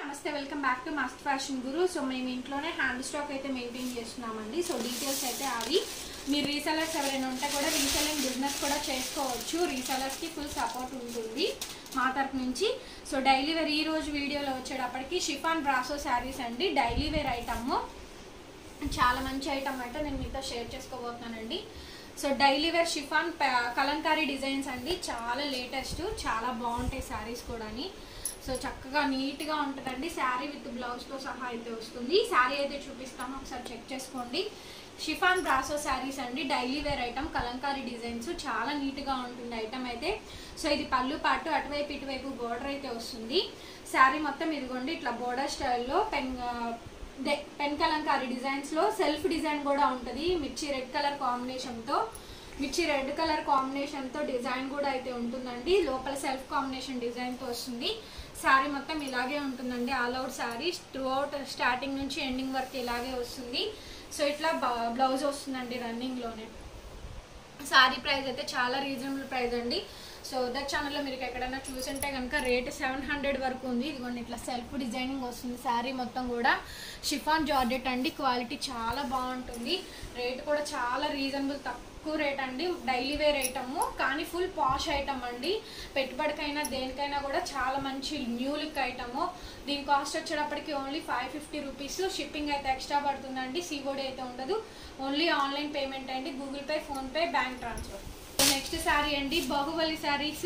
నమస్తే welcome back to must fashion Guru so మేము ఇంట్లోనే హ్యాండ్ స్టాక్ అయితే మెయింటైన్ చేస్తున్నామండి సో డీటెయిల్స్ అయితే అవి మీరు రీసెలర్స్ ఎవరైనా ఉంటే కూడా రీసెలింగ్ బిజినెస్ కూడా చేసుకోవచ్చు రీసెలర్స్కి ఫుల్ సపోర్ట్ ఉంటుంది మా తరపు నుంచి సో డైలీ వేర్ ఈ రోజు వీడియోలో వచ్చేటప్పటికి షిఫాన్ బ్రాసో శారీస్ అండి డైలీ వేర్ ఐటమ్ చాలా మంచి ఐటమ్ అయితే నేను మీతో షేర్ చేసుకోబోతున్నానండి సో డైలీ వేర్ షిఫాన్ ప- కలంకారీ డిజైన్స్ అండి చాలా లేటెస్ట్ చాలా బాగుంటాయి శారీస్ కూడాని సో చక్కగా నీట్గా ఉంటుందండి శారీ విత్ బ్లౌజ్తో సహా అయితే వస్తుంది శారీ అయితే చూపిస్తాను ఒకసారి చెక్ చేసుకోండి షిఫాన్ బ్రాసో శారీస్ అండి daily wear item Kalamkari designs చాలా నీట్గా ఉంటుంది ఐటమ్ అయితే సో ఇది పళ్ళు పాటు అటువైపు ఇటువైపు బోర్డర్ అయితే వస్తుంది శారీ మొత్తం ఇదిగోండి ఇట్లా బోర్డర్ స్టైల్లో pen the pen Kalamkari designs లో సెల్ఫ్ డిజైన్ కూడా ఉంటుంది మిర్చి రెడ్ కలర్ కాంబినేషన్ తో మిర్చి రెడ్ కలర్ కాంబినేషన్ తో డిజైన్ కూడా అయితే ఉంటుందండి లోపల సెల్ఫ్ కాంబినేషన్ డిజైన్ తో వస్తుంది శారీ మొత్తం ఇలాగే ఉంటుందండి all out sari throughout starting నుంచి ఎండింగ్ వరకు ఇలాగే వస్తుంది సో ఇట్లా బ్లౌజ్ వస్తుందండి రన్నింగ్ లోనే సారీ ప్రైస్ అయితే చాలా రీజనబుల్ ప్రైస్ అండి సో ఉదర్ ఛానల్లో మీరు ఎక్కడైనా చూసుంటే కనుక రేట్ సెవెన్ హండ్రెడ్ వరకు ఉంది ఇదిగోండి ఇట్లా సెల్ఫ్ డిజైనింగ్ వస్తుంది శారీ మొత్తం కూడా షిఫాన్ జార్జెట్ అండి క్వాలిటీ చాలా బాగుంటుంది రేట్ కూడా చాలా రీజనబుల్ తక్కువ రేట్ అండి డైలీ వేర్ ఐటమ్ కానీ ఫుల్ పాష్ ఐటమ్ అండి పెట్టుబడికైనా దేనికైనా కూడా చాలా మంచి న్యూ లుక్ ఐటమ్ దీని కాస్ట్ వచ్చేటప్పటికి only five fifty rupees shipping అయితే ఎక్స్ట్రా పడుతుందండి సిఓడి అయితే ఉండదు ఓన్లీ ఆన్లైన్ పేమెంట్ అండి Google Pay PhonePe bank transfer next sari అండి బాహుబలి శారీస్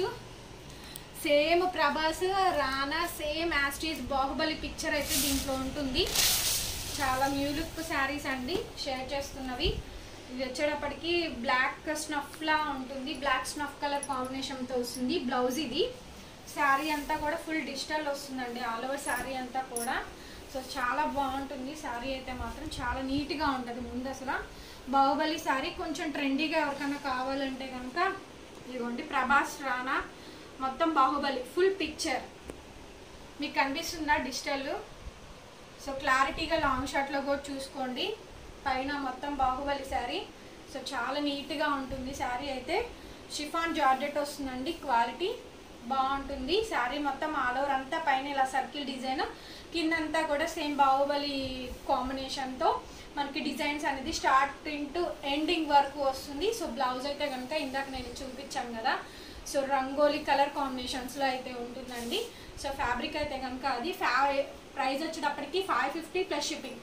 సేమ్ ప్రభాస్ రానా సేమ్ యాస్టీస్ బాహుబలి పిక్చర్ అయితే దీంట్లో ఉంటుంది చాలా న్యూ లుక్ శారీస్ అండి షేర్ చేస్తున్నవి ఇది వచ్చేటప్పటికి బ్లాక్ స్నఫ్ లా ఉంటుంది బ్లాక్ స్నఫ్ కలర్ కాంబినేషన్తో వస్తుంది బ్లౌజ్ ఇది శారీ అంతా కూడా ఫుల్ డిజిటల్ వస్తుందండి ఆల్ ఓవర్ శారీ అంతా కూడా సో చాలా బాగుంటుంది శారీ అయితే మాత్రం చాలా నీట్గా ఉంటుంది ముందు అసలు బాహుబలి శారీ కొంచెం ట్రెండీగా ఎవరికైనా కావాలంటే కనుక ఇదిగోండి ప్రభాస్ రానా మొత్తం బాహుబలి ఫుల్ పిక్చర్ మీకు కనిపిస్తుందా డిజిటల్ సో క్లారిటీగా లాంగ్ షాట్లో కూడా చూసుకోండి పైన మొత్తం బాహుబలి శారీ సో చాలా నీట్గా ఉంటుంది శారీ అయితే షిఫాన్ జార్జెట్ వస్తుందండి క్వాలిటీ బాగుంటుంది శారీ మొత్తం ఆల్ ఓవర్ అంతా పైన ఇలా సర్కిల్ డిజైన్ కిందంతా కూడా సేమ్ బాహుబలి కాంబినేషన్తో మనకి డిజైన్స్ అనేది స్టార్టింగ్ టు ఎండింగ్ వరకు వస్తుంది సో బ్లౌజ్ అయితే కనుక ఇందాక నేను చూపించాను కదా సో రంగోలీ కలర్ కాంబినేషన్స్లో అయితే ఉంటుందండి సో ఫ్యాబ్రిక్ అయితే కనుక అది ఫ్యా ప్రైస్ వచ్చేటప్పటికి five fifty plus shipping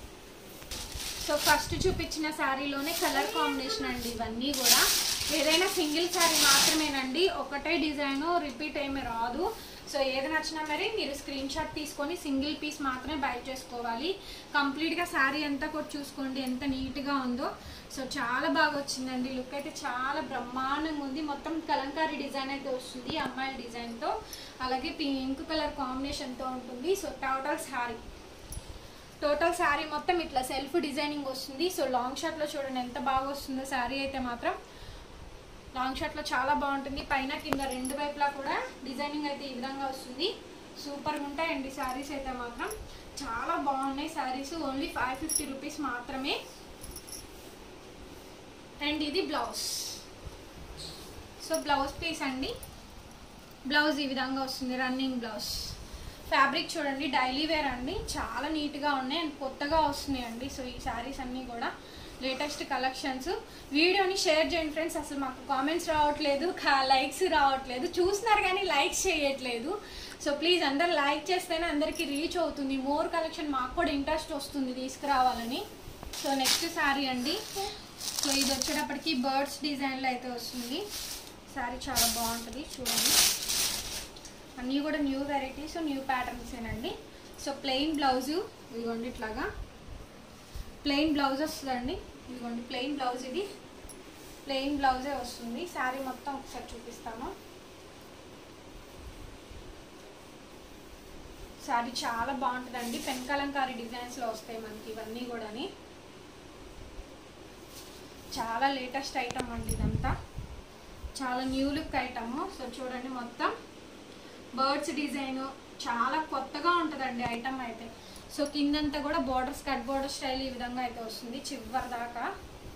so first చూపించిన శారీలోనే కలర్ కాంబినేషన్ అండి ఇవన్నీ కూడా ఏదైనా సింగిల్ శారీ మాత్రమేనండి ఒకటే డిజైన్ రిపీట్ ఏమీ రాదు సో ఏది నచ్చినా మరి మీరు స్క్రీన్ షాట్ తీసుకొని సింగిల్ పీస్ మాత్రమే బై చేసుకోవాలి కంప్లీట్గా శారీ అంతా కూడా చూసుకోండి ఎంత నీట్గా ఉందో సో చాలా బాగా వచ్చిందండి లుక్ అయితే చాలా బ్రహ్మాండంగా ఉంది మొత్తం కలంకారీ డిజైన్ అయితే వస్తుంది అమ్మాయిల డిజైన్తో అలాగే పింక్ కలర్ కాంబినేషన్తో ఉంటుంది so total sari total sari మొత్తం ఇట్లా సెల్ఫ్ డిజైనింగ్ వస్తుంది సో లాంగ్ షాట్లో చూడండి ఎంత బాగా వస్తుందో శారీ అయితే మాత్రం లాంగ్ షాట్లో చాలా బాగుంటుంది పైన కింద రెండు వైపులా కూడా డిజైనింగ్ అయితే ఈ విధంగా వస్తుంది సూపర్గా ఉంటాయండి శారీస్ అయితే మాత్రం చాలా బాగున్నాయి saris only five fifty rupees మాత్రమే అండ్ ఇది బ్లౌజ్ సో బ్లౌజ్ పీస్ అండి బ్లౌజ్ ఈ విధంగా వస్తుంది రన్నింగ్ బ్లౌజ్ ఫ్యాబ్రిక్ చూడండి డైలీ వేర్ అండి చాలా నీట్గా ఉన్నాయి అండ్ కొత్తగా వస్తున్నాయి అండి సో ఈ శారీస్ అన్నీ కూడా లేటెస్ట్ కలెక్షన్స్ వీడియోని షేర్ చేయండి ఫ్రెండ్స్ అసలు మాకు కామెంట్స్ రావట్లేదు లైక్స్ రావట్లేదు చూస్తున్నారు కానీ లైక్స్ చేయట్లేదు సో ప్లీజ్ అందరు లైక్ చేస్తేనే అందరికీ రీచ్ అవుతుంది మోర్ కలెక్షన్ మాకు కూడా ఇంట్రెస్ట్ వస్తుంది తీసుకురావాలని సో నెక్స్ట్ శారీ అండి సో ఇది వచ్చేటప్పటికి బర్డ్స్ డిజైన్లో అయితే వస్తుంది శారీ చాలా బాగుంటుంది చూడండి అన్నీ కూడా న్యూ వెరైటీస్ న్యూ ప్యాటర్న్సేనండి సో ప్లెయిన్ బ్లౌజు ఇదిగోండి ఇట్లాగా ప్లెయిన్ బ్లౌజ్ వస్తుందండి ఇదిగోండి ప్లెయిన్ బ్లౌజ్ ఇది ప్లెయిన్ బ్లౌజే వస్తుంది శారీ మొత్తం ఒకసారి చూపిస్తాను శారీ చాలా బాగుంటుందండి పెన్ కలంకారీ డిజైన్స్లో వస్తాయి మనకి ఇవన్నీ కూడాని చాలా లేటెస్ట్ ఐటమ్ అండి ఇదంతా చాలా న్యూ లుక్ ఐటమ్ సో చూడండి మొత్తం బర్డ్స్ డిజైన్ చాలా కొత్తగా ఉంటుందండి ఐటమ్ అయితే సో కిందంతా కూడా బోర్డర్ కట్ బోర్డర్ స్టైల్ ఈ విధంగా అయితే వస్తుంది చివరి దాకా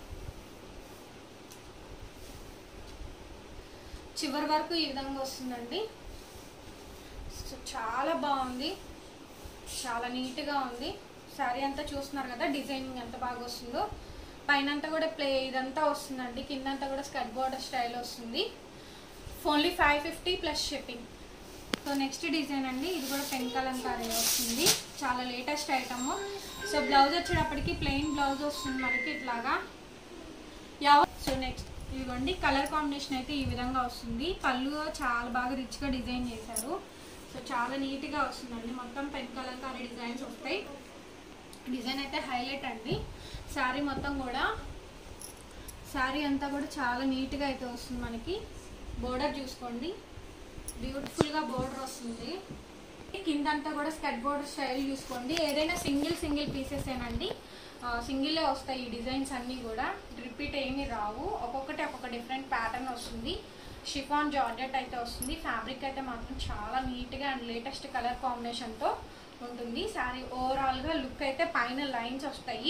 చివరి వరకు ఈ విధంగా వస్తుందండి సో చాలా బాగుంది చాలా నీట్గా ఉంది శారీ అంతా చూస్తున్నారు కదా డిజైనింగ్ ఎంత బాగా వస్తుందో పైన అంతా కూడా ప్లే ఇదంతా వస్తుందండి కిందంతా కూడా స్కర్ట్ బార్డర్ స్టైల్ వస్తుంది only five fifty plus shipping so next design అండి ఇది కూడా పెన్ కలంకారీ వస్తుంది చాలా లేటెస్ట్ ఐటమ్ సో బ్లౌజ్ వచ్చేటప్పటికి ప్లెయిన్ బ్లౌజ్ వస్తుంది మనకి ఇట్లాగా యావ సో నెక్స్ట్ ఇదిగోండి కలర్ కాంబినేషన్ అయితే ఈ విధంగా వస్తుంది పళ్ళు చాలా బాగా రిచ్గా డిజైన్ చేశారు సో చాలా నీట్గా వస్తుందండి మొత్తం పెన్ కలంకారీ డిజైన్స్ వస్తాయి డిజైన్ అయితే హైలైట్ అండి శారీ మొత్తం కూడా శారీ అంతా కూడా చాలా నీట్గా అయితే వస్తుంది మనకి బోర్డర్ చూసుకోండి బ్యూటిఫుల్గా బోర్డర్ వస్తుంది కింద అంతా కూడా స్కట్ బోర్డర్ స్టైల్ చూసుకోండి ఏదైనా సింగిల్ సింగిల్ పీసెస్ ఏనండి సింగిలే వస్తాయి ఈ డిజైన్స్ అన్నీ కూడా రిపీట్ ఏమీ రావు ఒక్కొక్కటి ఒక్కొక్క డిఫరెంట్ ప్యాటర్న్ వస్తుంది షిఫాన్ జార్జెట్ అయితే వస్తుంది ఫ్యాబ్రిక్ అయితే మాత్రం చాలా నీట్గా అండ్ లేటెస్ట్ కలర్ కాంబినేషన్తో ఉంటుంది శారీ ఓవరాల్గా లుక్ అయితే పైన లైన్స్ వస్తాయి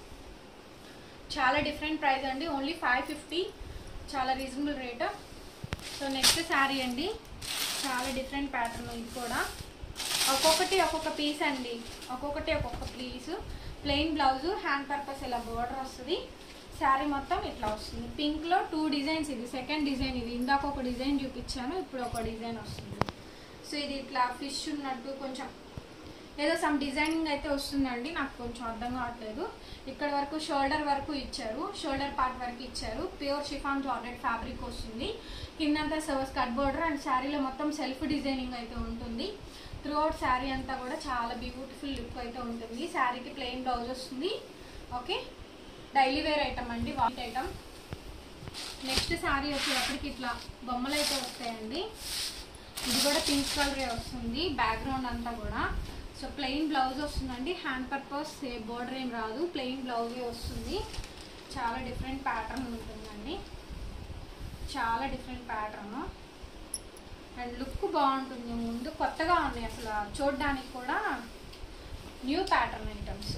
చాలా డిఫరెంట్ ప్రైస్ అండి ఓన్లీ ఫైవ్ ఫిఫ్టీ చాలా reasonable rate so next sari అండి చాలా డిఫరెంట్ ప్యాటర్న్ ఇది కూడా ఒక్కొక్కటి ఒక్కొక్క పీస్ అండి ఒక్కొక్కటి ఒక్కొక్క piece plain blouse hand purpose ఇలా బోర్డర్ వస్తుంది శారీ మొత్తం ఇట్లా వస్తుంది పింక్లో టూ డిజైన్స్ ఇది సెకండ్ డిజైన్ ఇది ఇందాక ఒక డిజైన్ చూపించాను ఇప్పుడు ఒక డిజైన్ వస్తుంది సో ఇది ఇట్లా ఫిష్ ఉన్నట్టు కొంచెం ఏదో సమ్ డిజైనింగ్ అయితే వస్తుందండి నాకు కొంచెం అర్థం కావట్లేదు ఇక్కడ వరకు షోల్డర్ వరకు ఇచ్చారు షోల్డర్ పార్ట్ వరకు ఇచ్చారు ప్యూర్ షిఫాన్ జార్డెడ్ ఫ్యాబ్రిక్ వస్తుంది కిందంతా సర్వస్ కట్ బోర్డర్ అండ్ శారీలో మొత్తం సెల్ఫ్ డిజైనింగ్ అయితే ఉంటుంది త్రూఅవుట్ శారీ అంతా కూడా చాలా బ్యూటిఫుల్ లుక్ అయితే ఉంటుంది శారీకి ప్లెయిన్ బ్లౌజ్ వస్తుంది ఓకే డైలీ వేర్ ఐటమ్ అండి వాట్ ఐటమ్ నెక్స్ట్ శారీ వచ్చేటప్పటికి ఇట్లా బొమ్మలు అయితే వస్తాయండి ఇది కూడా పింక్ కలరే వస్తుంది బ్యాక్గ్రౌండ్ అంతా కూడా సో ప్లెయిన్ బ్లౌజ్ వస్తుందండి హ్యాండ్ పర్పస్ బోర్డర్ ఏం రాదు ప్లెయిన్ బ్లౌజే వస్తుంది చాలా డిఫరెంట్ ప్యాటర్న్ ఉంటుందండి చాలా డిఫరెంట్ ప్యాటర్న్ అండ్ లుక్ బాగుంటుంది ముందు కొత్తగా ఉన్నాయి అసలు చూడడానికి కూడా న్యూ ప్యాటర్న్ ఐటమ్స్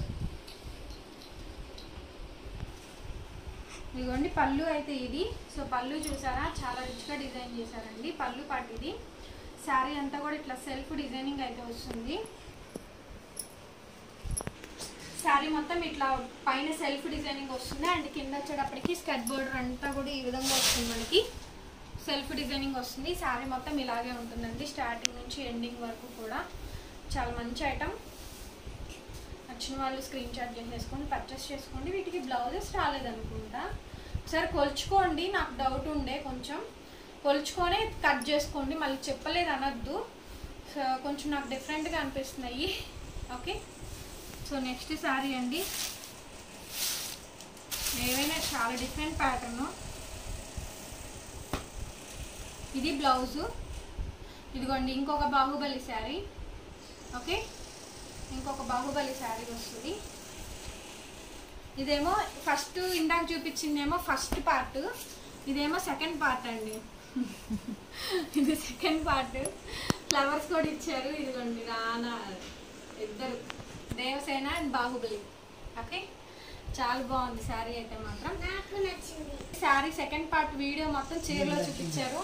ఇదిగోండి పళ్ళు అయితే ఇది సో పళ్ళు చూసారా చాలా రిచ్గా డిజైన్ చేశారండి పళ్ళు పాటు ఇది శారీ అంతా కూడా ఇట్లా సెల్ఫ్ డిజైనింగ్ అయితే వస్తుంది శారీ మొత్తం ఇట్లా పైన సెల్ఫ్ డిజైనింగ్ వస్తుంది అండ్ కింద వచ్చేటప్పటికి స్కట్ బోర్డర్ అంతా కూడా ఈ విధంగా వస్తుంది మనకి సెల్ఫ్ డిజైనింగ్ వస్తుంది శారీ మొత్తం ఇలాగే ఉంటుందండి స్టార్టింగ్ నుంచి ఎండింగ్ వరకు కూడా చాలా మంచి ఐటమ్ నచ్చిన వాళ్ళు స్క్రీన్ షాట్ చేసేసుకొని పర్చేస్ చేసుకోండి వీటికి బ్లౌజెస్ రాలేదనుకుంటా ఒకసారి కొలుచుకోండి నాకు డౌట్ ఉండే కొంచెం కొలుచుకొని కట్ చేసుకోండి మళ్ళీ చెప్పలేదు అనొద్దు సో కొంచెం నాకు డిఫరెంట్గా అనిపిస్తున్నాయి ఓకే సో నెక్స్ట్ శారీ అండి ఏవైనా చాలా డిఫరెంట్ ప్యాటర్న్ ఇది బ్లౌజు ఇదిగోండి ఇంకొక బాహుబలి శారీ ఓకే ఇంకొక బాహుబలి శారీ వస్తుంది ఇదేమో ఫస్ట్ ఇందాక చూపించిందేమో ఫస్ట్ పార్ట్ ఇదేమో సెకండ్ పార్ట్ అండి ఇది సెకండ్ పార్ట్ ఫ్లవర్స్ కూడా ఇచ్చారు ఇదిగోండి రానా ఇద్దరు దేవసేన అండ్ బాహుబలి ఓకే చాలా బాగుంది శారీ అయితే మాత్రం నాకు నచ్చింది శారీ సెకండ్ పార్ట్ వీడియో మొత్తం చీరలో చూపించారు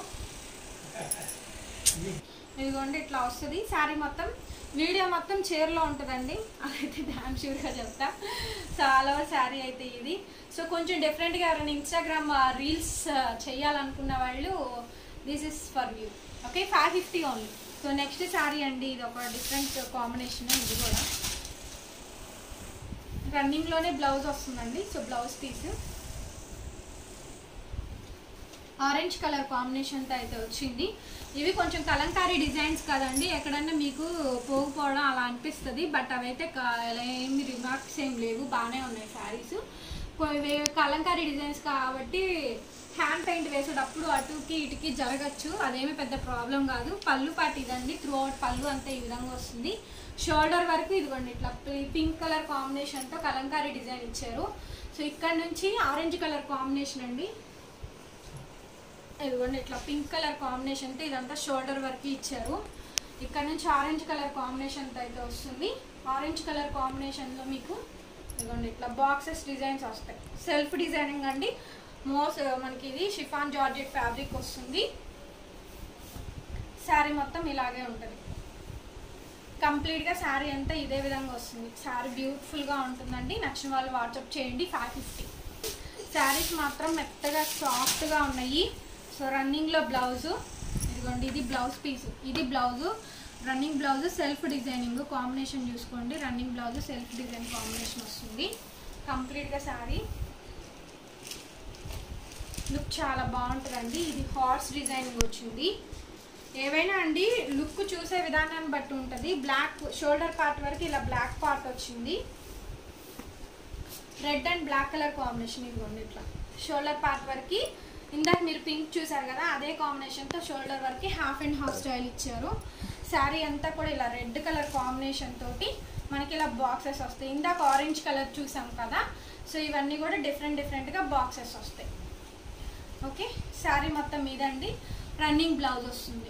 ఇదిగోండి ఇట్లా వస్తుంది శారీ మొత్తం వీడియో మొత్తం చీరలో ఉంటుందండి అదైతే డామ్ షూర్గా చెప్తా చాలా శారీ అయితే ఇది సో కొంచెం డిఫరెంట్గా ఎవరైనా ఇన్స్టాగ్రామ్ రీల్స్ చేయాలనుకున్న వాళ్ళు this is for you okay five fifty only so next sari అండి ఇది ఒక డిఫరెంట్ కాంబినేషన్ ఇది కూడా రన్నింగ్లోనే బ్లౌజ్ వస్తుందండి so blouse piece orange colour కాంబినేషన్తో అయితే వచ్చింది ఇవి కొంచెం కలంకారీ డిజైన్స్ కదండి ఎక్కడన్నా మీకు పోకపోవడం అలా అనిపిస్తుంది బట్ అవైతే కా- అలా ఏమి రిమార్క్స్ ఏం లేవు బాగానే ఉన్నాయి శారీస్ కలంకారీ డిజైన్స్ కాబట్టి హ్యాండ్ పెయింట్ వేసేటప్పుడు అటుకి ఇటుకి జరగచ్చు అదేమి పెద్ద ప్రాబ్లం కాదు పళ్ళు పాటు ఇదండి త్రూ అవుట్ పళ్ళు అంతా ఈ విధంగా వస్తుంది షోల్డర్ వరకు ఇదిగోండి ఇట్లా పింక్ కలర్ కాంబినేషన్తో కలంకారీ డిజైన్ ఇచ్చారు సో ఇక్కడ నుంచి ఆరెంజ్ కలర్ కాంబినేషన్ అండి ఇదిగోండి ఇట్లా పింక్ కలర్ కాంబినేషన్తో ఇదంతా షోల్డర్ వరకు ఇచ్చారు ఇక్కడ నుంచి ఆరెంజ్ కలర్ కాంబినేషన్తో అయితే వస్తుంది ఆరెంజ్ కలర్ కాంబినేషన్లో మీకు ఇదిగోండి ఇట్లా బాక్సెస్ డిజైన్స్ వస్తాయి సెల్ఫ్ డిజైనింగ్ అండి మోస్ మనకి ఇది షిఫాన్ జార్జెట్ ఫ్యాబ్రిక్ వస్తుంది శారీ మొత్తం ఇలాగే ఉంటుంది కంప్లీట్గా శారీ అంతా ఇదే విధంగా వస్తుంది శారీ బ్యూటిఫుల్గా ఉంటుందండి నచ్చిన వాళ్ళు వాట్సాప్ చేయండి ఫైవ్ ఫిఫ్టీ శారీస్ మాత్రం మెత్తగా సాఫ్ట్గా ఉన్నాయి సో రన్నింగ్లో బ్లౌజు ఇదిగోండి ఇది బ్లౌజ్ పీస్ ఇది blouse running blouse self designing combination చూసుకోండి running blouse self design combination వస్తుంది కంప్లీట్గా శారీ లుక్ చాలా బాగుంటుందండి ఇది హార్స్ డిజైనింగ్ వచ్చింది ఏవైనా అండి లుక్ చూసే విధానాన్ని బట్టి ఉంటుంది బ్లాక్ షోల్డర్ పార్ట్ వరకు ఇలా బ్లాక్ పార్ట్ వచ్చింది red and black colour combination ఇదిగోండి ఇట్లా షోల్డర్ పార్ట్ వరకు ఇందాక మీరు పింక్ చూసారు కదా అదే కాంబినేషన్తో షోల్డర్ వరకు హాఫ్ అండ్ హాఫ్ స్టైల్ ఇచ్చారు శారీ అంతా కూడా ఇలా రెడ్ కలర్ కాంబినేషన్ తోటి మనకి ఇలా బాక్సెస్ వస్తాయి ఇందాక ఆరెంజ్ కలర్ చూసాం కదా సో ఇవన్నీ కూడా డిఫరెంట్ డిఫరెంట్గా బాక్సెస్ వస్తాయి ఓకే శారీ మొత్తం మీద అండి రన్నింగ్ బ్లౌజ్ వస్తుంది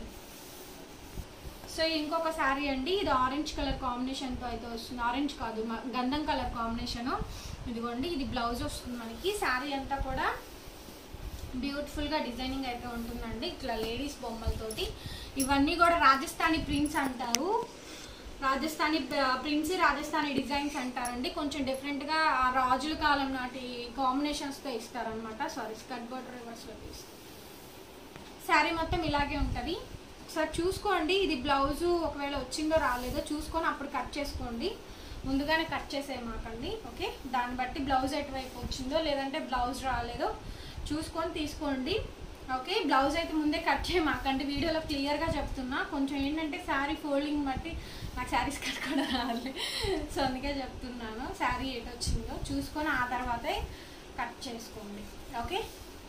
సో ఇంకొక శారీ అండి ఇది ఆరెంజ్ కలర్ కాంబినేషన్తో అయితే వస్తుంది ఆరెంజ్ కాదు మ- గంధం కలర్ కాంబినేషను ఇదిగోండి ఇది బ్లౌజ్ వస్తుంది మనకి శారీ అంతా కూడా బ్యూటిఫుల్గా డిజైనింగ్ అయితే ఉంటుందండి ఇట్లా లేడీస్ బొమ్మలతోటి ఇవన్నీ కూడా రాజస్థానీ ప్రింట్స్ అంటారు రాజస్థానీ ప్రింట్స్ రాజస్థానీ డిజైన్స్ అంటారండి కొంచెం డిఫరెంట్గా ఆ రాజుల కాలం నాటి కాంబినేషన్స్తో ఇస్తారనమాట సారీ స్కర్ట్ బోర్డర్ రివర్స్లో తీస్తారు శారీ మొత్తం ఇలాగే ఉంటుంది ఒకసారి చూసుకోండి ఇది బ్లౌజు ఒకవేళ వచ్చిందో రాలేదో చూసుకొని అప్పుడు కట్ చేసుకోండి ముందుగానే కట్ చేసేయమాకండి ఓకే దాన్ని బట్టి బ్లౌజ్ ఎటువైపు వచ్చిందో లేదంటే బ్లౌజ్ రాలేదో చూసుకొని తీసుకోండి ఓకే బ్లౌజ్ అయితే ముందే కట్ చేయమాకండి వీడియోలో క్లియర్గా చెప్తున్నా కొంచెం ఏంటంటే శారీ ఫోల్డింగ్ బట్టి నాకు శారీస్ కట్ కూడా రాలే సో అందుకే చెప్తున్నాను శారీ ఎటు వచ్చిందో చూసుకొని ఆ తర్వాతే కట్ చేసుకోండి ఓకే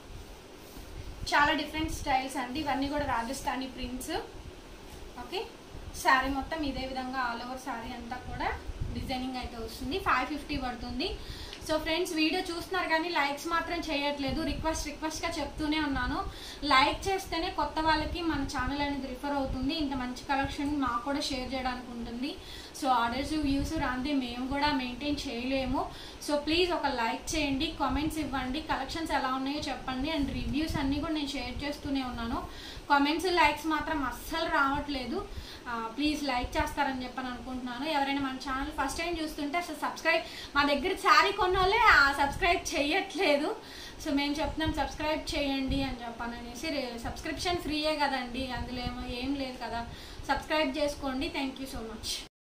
చాలా డిఫరెంట్ స్టైల్స్ అండి ఇవన్నీ కూడా రాజస్థానీ ప్రింట్స్ ఓకే శారీ మొత్తం ఇదే విధంగా ఆల్ ఓవర్ శారీ అంతా కూడా డిజైనింగ్ అయితే వస్తుంది ఫైవ్ ఫిఫ్టీ పడుతుంది సో ఫ్రెండ్స్ వీడియో చూస్తున్నారు కానీ లైక్స్ మాత్రం చేయట్లేదు రిక్వెస్ట్ రిక్వెస్ట్గా చెప్తూనే ఉన్నాను లైక్ చేస్తేనే కొత్త వాళ్ళకి మన ఛానల్ అనేది రిఫర్ అవుతుంది ఇంత మంచి కలెక్షన్ మాకు కూడా షేర్ చేయడానికి ఉంటుంది సో ఆర్డర్స్ వ్యూస్ రాంది మేము కూడా మెయింటైన్ చేయలేము సో ప్లీజ్ ఒక లైక్ చేయండి కామెంట్స్ ఇవ్వండి కలెక్షన్స్ ఎలా ఉన్నాయో చెప్పండి అండ్ రివ్యూస్ అన్నీ కూడా నేను షేర్ చేస్తూనే ఉన్నాను కామెంట్స్ లైక్స్ మాత్రం అస్సలు రావట్లేదు ప్లీజ్ లైక్ చేస్తారని చెప్పని అనుకుంటున్నాను ఎవరైనా మన ఛానల్ ఫస్ట్ టైం చూస్తుంటే అసలు సబ్స్క్రైబ్ మా దగ్గర శారీ కొన్న వాళ్ళే సబ్స్క్రైబ్ చేయట్లేదు సో మేము చెప్తున్నాం సబ్స్క్రైబ్ చేయండి అని చెప్పాను అనేసి సబ్స్క్రిప్షన్ ఫ్రీయే కదండి అందులో ఏమో ఏం లేదు కదా సబ్స్క్రైబ్ చేసుకోండి థ్యాంక్ యూ సో మచ్